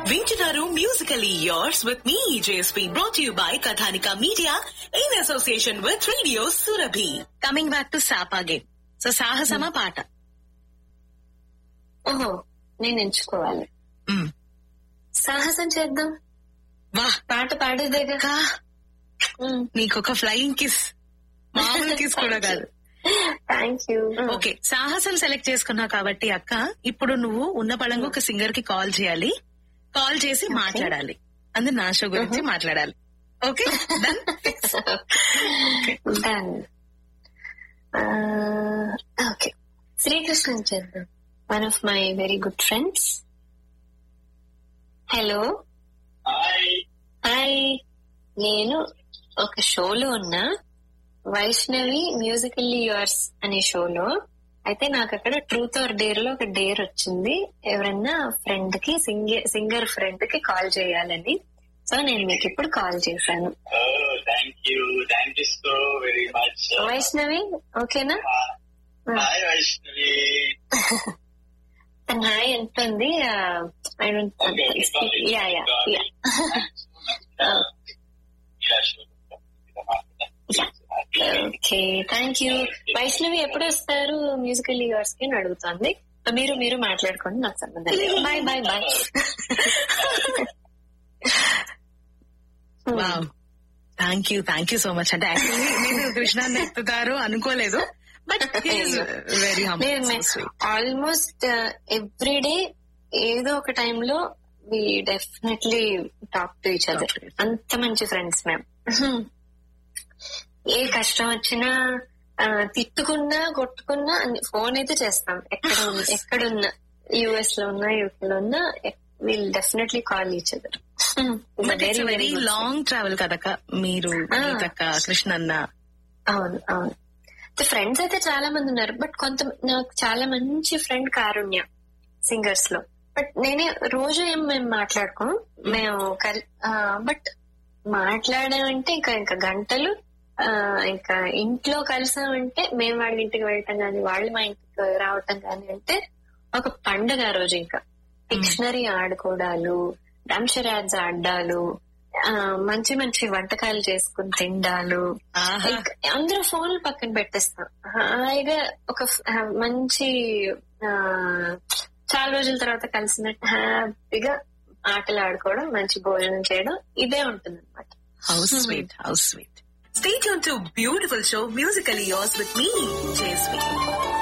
వింటున్నారు musically yours with మీ J S P brought you by Kathanika media in association with radio Surabhi coming back to సాపా game so సాహసమా పాట ఓహో నేను ఎంచుకోవాలి సాహసం చేద్దాం వా పాట పాడేదేగా కా మ్మ్. నీకొక ఫ్లయింగ్ కిస్ మామూలు కిస్ కూడా కాదు థ్యాంక్ యూ ఓకే సాహసం సెలెక్ట్ చేసుకున్నావు కాబట్టి అక్క ఇప్పుడు నువ్వు ఉన్న పళంగా ఒక సింగర్ కి కాల్ చేయాలి కాల్ చేసి మాట్లాడాలి అందు నా షో గురించి మాట్లాడాలి okay done done okay Srikrishna చేద్దాం one of my very good friends hello hi నేను ఒక షోలో ఉన్నా వైష్ణవి మ్యూజికల్లీ యువర్స్ అనే షోలో అయితే నాకు అక్కడ ట్రూత్ ఆర్ డేర్ లో ఒక డేర్ వచ్చింది ఎవరన్నా ఫ్రెండ్ కి సింగర్ సింగర్ ఫ్రెండ్ కి కాల్ చేయాలని సో నేను మీకు ఇప్పుడు కాల్ చేశాను Oh, thank you. Thank you so very much. Vaishnavi ఓకేనా Hi, Vaishnavi. తన హాయ్ ఎంతుంది I don't Okay, okay, got it. Yeah yeah Got yeah it. Uh, yeah, sure. Okay thank you Vaishnavi ఎప్పుడు వస్తారు మ్యూజికల్ ఇయర్స్ కి అని అడుగుతుంది మీరు మీరు మాట్లాడుకోండి నాకు సంబంధం లేదు bye bye bye wow thank you thank you so much అంటే యాక్చువల్లీ నేను కృష్ణాన్ని ఎత్తుతారు అనుకోలేదు but very almost every day ఏదో ఒక టైంలో we definitely talk to each other Talk to each అంత మంచి ఫ్రెండ్స్ మేము ఏ కష్టం వచ్చినా ఆ, తిట్టుకున్నా కొట్టుకున్నా ఫోన్ అయితే చేస్తాం ఎక్కడ ఉన్న- ఎక్కడున్నా యుఎస్ లో ఉన్నా యూకే లో ఉన్నా will definitely call each other but it's very long travel కదక్క మీరు Ah. గీతక్క కృష్ణన్న అవును అవును ఫ్రెండ్స్ అయితే చాలా మంది ఉన్నారు బట్ కొంత నాకు చాలా మంచి ఫ్రెండ్ కారుణ్య సింగర్స్ లో బట్ నేనే రోజు ఏం మేము మాట్లాడుకోం మేము బట్ మాట్లాడామంటే ఇంకా ఇంకా గంటలు ఆ, ఇంకా ఇంట్లో కలిసామంటే మేము వాళ్ళ ఇంటికి వెళ్ళటం కానీ వాళ్ళు మా ఇంటికి రావటం కానీ అంటే ఒక పండుగ ఆ రోజు ఇంకా డిక్షనరీ ఆడుకోవడాలు డంషరాజ్ ఆడ్డాలు ఆ, మంచి మంచి వంటకాలు చేసుకుని తిండాలు ఆహా. ఇంకా అందరూ ఫోన్లు పక్కన పెట్టేస్తాం హాయిగా ఒక ఫ్- ఆ, మంచి ఆ, చాలా రోజుల తర్వాత కలిసినట్టు హ్యాపీగా ఆటలు ఆడుకోవడం మంచి భోజనం చేయడం ఇదే ఉంటుంది అనమాట house sweet house sweet stay tune to beautiful show musical yours with me, Jay Sweet.